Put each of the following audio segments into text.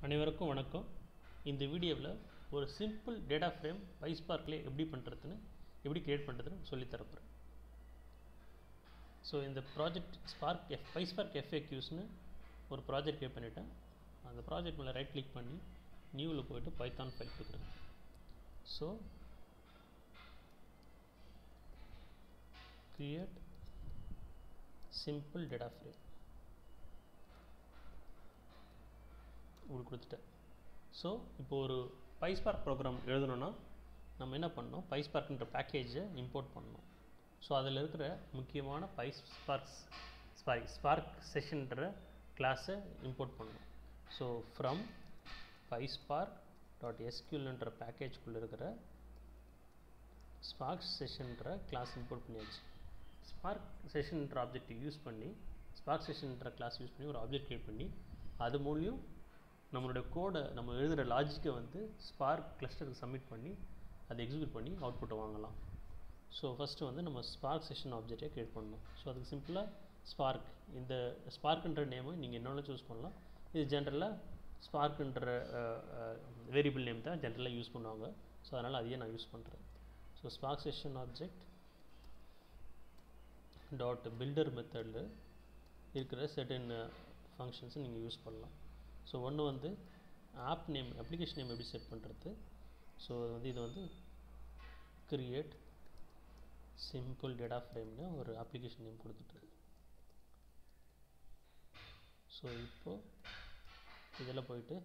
அனைவருக்கும் வணக்கம் இந்த வீடியோவில் ஒரு சிம்பிள் டேட்டா ஃப்ரேம் பைஸ்பார்க்லேயே எப்படி பண்ணுறதுன்னு எப்படி க்ரியேட் பண்ணுறதுன்னு சொல்லித் தரப்போகிறேன் ஸோ இந்த ப்ராஜெக்ட் ஸ்பார்க் எஃப் பைஸ்பார்க் எஃப்ஏக்யூஸ்னு ஒரு ப்ராஜெக்ட் க்ரியேட் பண்ணிவிட்டேன் அந்த ப்ராஜெக்ட் மேலே ரைட் கிளிக் பண்ணி நியூவில் போயிட்டு பைத்தான் ஃபைல் கொடுக்குறேன் so create simple data frame உங்களுக்கு கொடுத்துட்டேன் ஸோ இப்போ ஒரு பைஸ்பார்க் ப்ரோக்ராம் எழுதணும்னா நம்ம என்ன பண்ணணும் பைஸ்பார்க்ன்ற பேக்கேஜை இம்போர்ட் பண்ணணும் ஸோ அதில் இருக்கிற முக்கியமான பைஸ்பார்க்ஸ் சாரி ஸ்பார்க் செஷன்ற கிளாஸை இம்போர்ட் பண்ணணும் ஸோ ஃப்ரம் பைஸ்பார்க் டாட் எஸ்கியூல்ன்ற பேக்கேஜ்குள்ளே இருக்கிற ஸ்பார்க் செஷன்ற கிளாஸ் இம்போர்ட் பண்ணியாச்சு ஸ்பார்க் செஷன்ற ஆப்ஜெக்ட் யூஸ் பண்ணி ஸ்பார்க் செஷன்ற கிளாஸ் யூஸ் பண்ணி ஒரு ஆப்ஜெக்ட் க்ரியேட் பண்ணி அது மூலியம் நம்மளுடைய கோடை நம்ம எழுதுகிற லாஜிக்கை வந்து ஸ்பார்க் கிளஸ்டருக்கு சப்மிட் பண்ணி அதை எக்ஸிக்யூட் பண்ணி அவுட்புட்டை வாங்கலாம் ஸோ ஃபஸ்ட்டு வந்து நம்ம ஸ்பார்க் செஷன் ஆப்ஜெக்டை க்ரியேட் பண்ணணும் ஸோ அதுக்கு சிம்பிளாக ஸ்பார்க் இந்த ஸ்பார்க்குன்ற நேமை நீங்கள் என்னென்ன சூஸ் பண்ணலாம் இது ஜென்ரலாக ஸ்பார்க்குன்ற வேரியபிள் நேம் தான் ஜென்ரலாக யூஸ் பண்ணுவாங்க ஸோ அதனால் அதையே நான் யூஸ் பண்ணுறேன் so spark session object dot builder மெத்தடில் இருக்கிற செர்டன் ஃபங்க்ஷன்ஸை நீங்கள் யூஸ் பண்ணலாம் ஸோ ஒன்று வந்து ஆப் நேம் அப்ளிகேஷன் நேம் எப்படி செட் பண்ணுறது ஸோ வந்து இது வந்து கிரியேட் சிம்பிள் டேட்டா ஃப்ரேம்னு ஒரு அப்ளிகேஷன் நேம் கொடுத்துட்டு ஸோ இப்போது இதில் போயிட்டு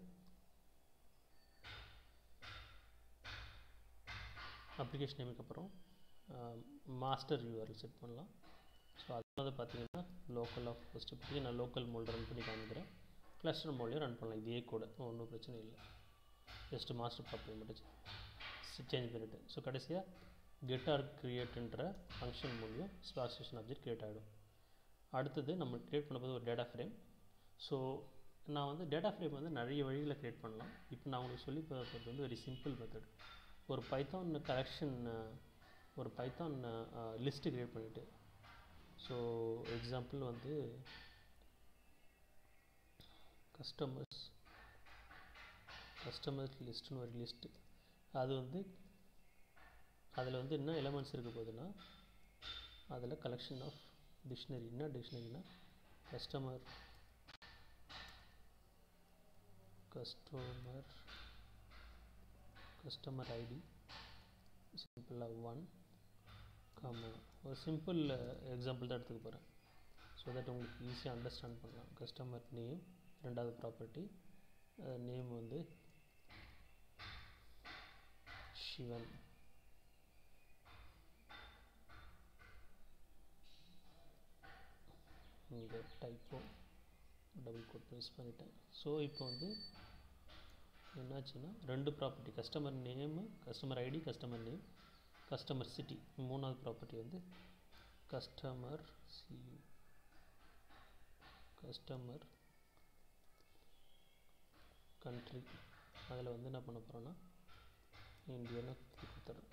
அப்ளிகேஷன் நேமுக்கு அப்புறம் மாஸ்டர் யூஆர்எல் செட் பண்ணலாம் ஸோ அது வந்து பார்த்தீங்கன்னா லோக்கல் ஆஃப் ஃபஸ்ட்டு பற்றி நான் லோக்கல் மோல் ரன் பண்ணி காமிக்கிறேன் கிளஸ்டர் மோட்லேயும் ரன் பண்ணலாம் இதே கூட ஒன்றும் பிரச்சனை இல்லை ஜஸ்ட்டு மாஸ்டர் ப்ராப்பர்ட்டி மட்டும் சேஞ்ச் பண்ணிவிட்டு ஸோ கடைசியாக கெட்டார் க்ரியேட்டுன்ற ஃபங்க்ஷன் மூலியம் ஸ்பார்க் ஸ்டேஷன் ஆப்ஜெக்ட் க்ரியேட் ஆகிடும் அடுத்தது நம்ம க்ரியேட் பண்ணும்போது ஒரு டேட்டா ஃப்ரேம் ஸோ நான் வந்து டேட்டா ஃப்ரேம் வந்து நிறைய வழிகளில் க்ரியேட் பண்ணலாம் இப்போ நான் உங்களுக்கு சொல்லி போகிறது வந்து வெரி சிம்பிள் மெத்தட் ஒரு பைத்தான் கலெக்ஷன் ஒரு பைத்தான் லிஸ்ட்டு க்ரியேட் பண்ணிவிட்டு ஸோ எக்ஸாம்பிள் வந்து கஸ்டமர்ஸ் கஸ்டமர் லிஸ்ட்டுன்னு ஒரு லிஸ்ட்டு அது வந்து அதில் வந்து என்ன எலமெண்ட்ஸ் இருக்க போகுதுன்னா அதில் கலெக்ஷன் ஆஃப் டிக்ஷனரி என்ன டிக்ஷனரினா கஸ்டமர் கஸ்டமர் கஸ்டமர் ஐடி சிம்பிளாக ஒன் காம ஒரு சிம்பிள் எக்ஸாம்பிள் தான் எடுத்துக்க போகிறேன் ஸோ தட் உங்களுக்கு ஈஸியாக அண்டர்ஸ்டாண்ட் பண்ணலாம் கஸ்டமர் நேம் ரெண்டாவது ப்ராப்பர்ட்டி நேம் வந்து சிவன் இங்கே டைப்போ டபுள் கோட் யூஸ் பண்ணிட்டேன் ஸோ இப்போ வந்து என்னாச்சுன்னா ரெண்டு property customer name customer ID customer name customer city மூணாவது ப்ராப்பர்ட்டி வந்து கஸ்டமர் சி கஸ்டமர் கண்ட்ரி அதில் வந்து என்ன பண்ண போகிறோன்னா இந்தியனை கொடுத்துட்றேன்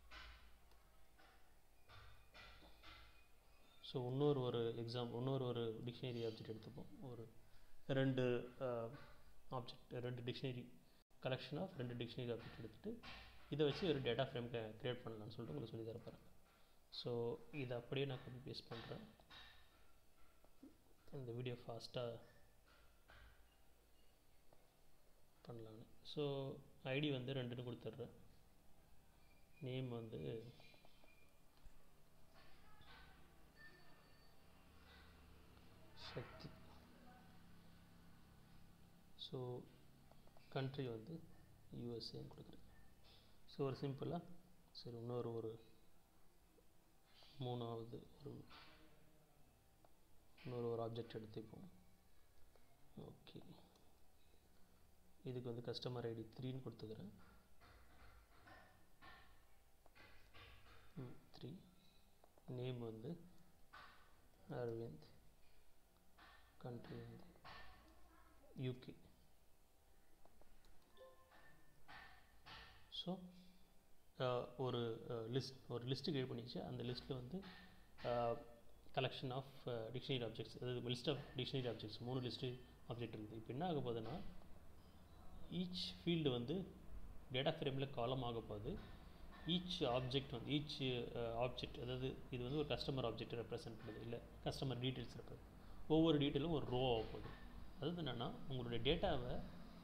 ஸோ இன்னொரு ஒரு எக்ஸாம் இன்னொரு ஒரு டிக்ஷனரி ஆப்ஜெக்ட் எடுத்துப்போம் ஒரு ரெண்டு ஆப்ஜெக்ட் ரெண்டு டிக்ஷனரி கலெக்ஷன் ஆஃப் ரெண்டு டிக்ஷனரி ஆப்ஜெக்ட் எடுத்துகிட்டு இதை வச்சு ஒரு டேட்டா ஃப்ரேம் க்ரியேட் பண்ணலாம்னு சொல்லிட்டு உங்களுக்கு சொல்லி தரப்போகிறேன் ஸோ இதை அப்படியே நான் காப்பி பேஸ்ட் பண்ணுறேன் இந்த வீடியோ ஃபாஸ்ட்டாக பண்ணலான்னு ஸோ ஐடி வந்து ரெண்டுன்னு கொடுத்துட்றேன் நேம் வந்து சக்தி ஸோ கண்ட்ரி வந்து யூஎஸ்ஏன்னு கொடுக்குறேன் ஸோ ஒரு சிம்பிளாக சரி இன்னொரு ஒரு மூணாவது ஒரு இன்னொரு ஒரு ஆப்ஜெக்ட் எடுத்துப்போம் ஓகே இதுக்கு வந்து கஸ்டமர் ஐடி த்ரீன்னு கொடுத்துக்கிறேன் த்ரீ நேம் வந்து அரவிந்த் கண்ட்ரி வந்து யூகே ஸோ ஒரு லிஸ்ட் ஒரு லிஸ்ட்டு க்ரியேட் பண்ணிச்சு அந்த லிஸ்ட்டில் வந்து கலெக்ஷன் ஆஃப் டிக்ஷனரி ஆப்ஜெக்ட்ஸ் அதாவது லிஸ்ட் ஆஃப் டிக்ஷனரி ஆப்ஜெக்ட்ஸ் மூணு லிஸ்ட்டு ஆப்ஜெக்ட் இருக்குது இப்போ என்ன ஆக போகுதுன்னா ஈச் ஃபீல்டு வந்து டேட்டா ஃப்ரேமில் காலம் ஆக போகுது ஈச் ஆப்ஜெக்ட் வந்து ஈச் ஆப்ஜெக்ட் அதாவது இது வந்து ஒரு கஸ்டமர் ஆப்ஜெக்ட் ரெப்ரசென்ட் பண்ணுது இல்லை கஸ்டமர் டீட்டெயில்ஸ் ரெப்ரசென்ட் ஒவ்வொரு டீட்டெயிலும் ஒரு ரோ ஆக போகுது அதாவது என்னென்னா உங்களுடைய டேட்டாவை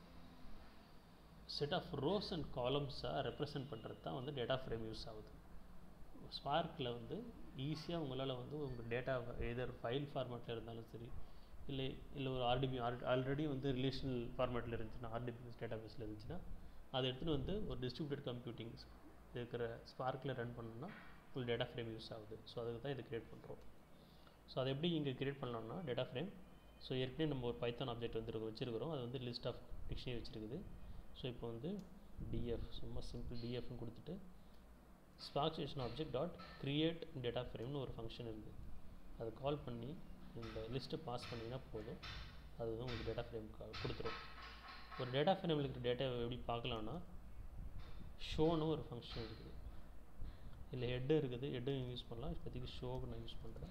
செட் ஆஃப் ரோஸ் அண்ட் காலம்ஸாக ரெப்ரசென்ட் பண்ணுறது தான் வந்து டேட்டா ஃப்ரேம் யூஸ் ஆகுது ஸ்பார்க்கில் வந்து ஈஸியாக உங்களால் வந்து உங்கள் டேட்டாவை எதர் ஃபைல் ஃபார்மேட்டில் இருந்தாலும் சரி இல்லை இல்லை ஒரு ஆர்டிபி ஆல்ரெடி வந்து ரிலேஷனல் ஃபார்மேட்டில் இருந்துச்சுன்னா ஆர்டிபிஎஸ் டேட்டா பேஸில் இருந்துச்சுன்னா அதை எடுத்துகிட்டு வந்து ஒரு டிஸ்ட்ரிபியூட்டட் கம்ப்யூட்டிங் இருக்கிற ஸ்பார்க்கில் ரன் பண்ணணும்னா உங்களுக்கு டேட்டா ஃப்ரேம் யூஸ் ஆகுது ஸோ அதுக்கு தான் இதை க்ரியேட் பண்ணுறோம் ஸோ அதை எப்படி இங்கே க்ரியேட் பண்ணலாம்னா டேட்டா ஃப்ரேம் ஸோ ஏற்கனவே நம்ம ஒரு பைத்தான் ஆப்ஜெக்ட் வந்து வச்சுருக்கிறோம் அது வந்து லிஸ்ட் ஆஃப் டிக்ஷனரி வச்சுருக்குது ஸோ இப்போ வந்து டிஎஃப் சும்மா சிம்பிள் டிஎஃப்னு கொடுத்துட்டு spark session object dot create data ஃப்ரேம்னு ஒரு ஃபங்க்ஷன் இருக்குது அதை கால் பண்ணி இந்த லிஸ்ட்டை பாஸ் பண்ணிங்கன்னா போதும் அது வந்து உங்களுக்கு டேட்டா ஃப்ரேம் கொடுத்துரும் ஒரு டேட்டா ஃப்ரேமில் இருக்கிற டேட்டாவை எப்படி பார்க்கலான்னா ஷோன்னு ஒரு ஃபங்க்ஷன் இருக்குது இல்லை ஹெட்டு இருக்குது ஹெட்டும் யூஸ் பண்ணலாம் இப்போதைக்கு ஷோவுக்கு நான் யூஸ் பண்ணுறேன்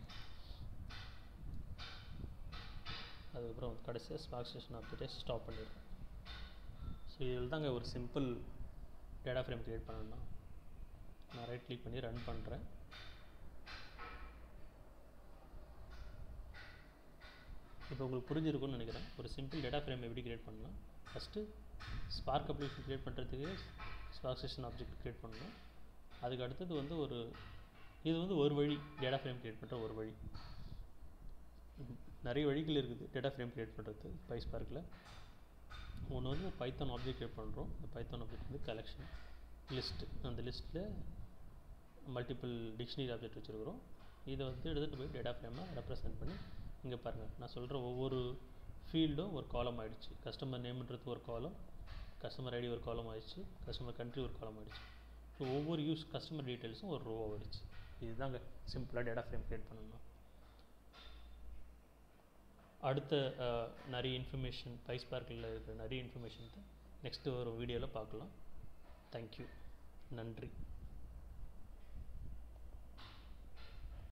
அதுக்கப்புறம் கடைசியாக ஸ்பார்க் ஸ்டேஷன் ஆப்ஜெக்டை ஸ்டாப் பண்ணிடுறேன் ஸோ இதில் தாங்க ஒரு சிம்பிள் டேட்டா ஃப்ரேம் க்ரியேட் பண்ணணும்னா நான் ரைட் கிளிக் பண்ணி ரன் பண்ணுறேன் இப்போ உங்களுக்கு புரிஞ்சிருக்கும்னு நினைக்கிறேன் ஒரு சிம்பிள் டேட்டா ஃப்ரேம் எப்படி க்ரியேட் பண்ணலாம் ஃபஸ்ட்டு ஸ்பார்க் அப்ளிகேஷன் க்ரியேட் பண்ணுறதுக்கு ஸ்பார்க் செஷன் ஆப்ஜெக்ட் க்ரியேட் பண்ணணும் அதுக்கு அடுத்தது வந்து ஒரு இது வந்து ஒரு வழி டேட்டா ஃப்ரேம் க்ரியேட் பண்ணுற ஒரு வழி நிறைய வழிகள் இருக்குது டேட்டா ஃப்ரேம் க்ரியேட் பண்ணுறது பை ஸ்பார்க்கில் ஒன்று வந்து பைத்தான் ஆப்ஜெக்ட் க்ரியேட் பண்ணுறோம் இந்த பைத்தான் ஆப்ஜெக்ட் வந்து கலெக்ஷன் லிஸ்ட்டு அந்த லிஸ்ட்டில் மல்டிபிள் டிக்ஷனரி ஆப்ஜெக்ட் வச்சுருக்குறோம் இதை வந்து எடுத்துகிட்டு போய் டேட்டா ஃப்ரேமாக ரெப்ரசென்ட் பண்ணி இங்கே பாருங்கள் நான் சொல்கிற ஒவ்வொரு ஃபீல்டும் ஒரு காலம் ஆகிடுச்சு கஸ்டமர் நேம்ன்றது ஒரு காலம் கஸ்டமர் ஐடி ஒரு காலம் ஆகிடுச்சு கஸ்டமர் கண்ட்ரி ஒரு காலம் ஆகிடுச்சு ஸோ ஒவ்வொரு யூஸ் கஸ்டமர் டீட்டெயில்ஸும் ஒரு ரோ ஆகிடுச்சு இதுதாங்க சிம்பிளாக டேட்டா ஃப்ரேம் க்ரியேட் பண்ணணும் அடுத்த நிறைய இன்ஃபர்மேஷன் பைஸ் பார்க்கில் இருக்கிற நிறைய இன்ஃபர்மேஷன் நெக்ஸ்ட்டு ஒரு வீடியோவில் பார்க்கலாம் தேங்க்யூ நன்றி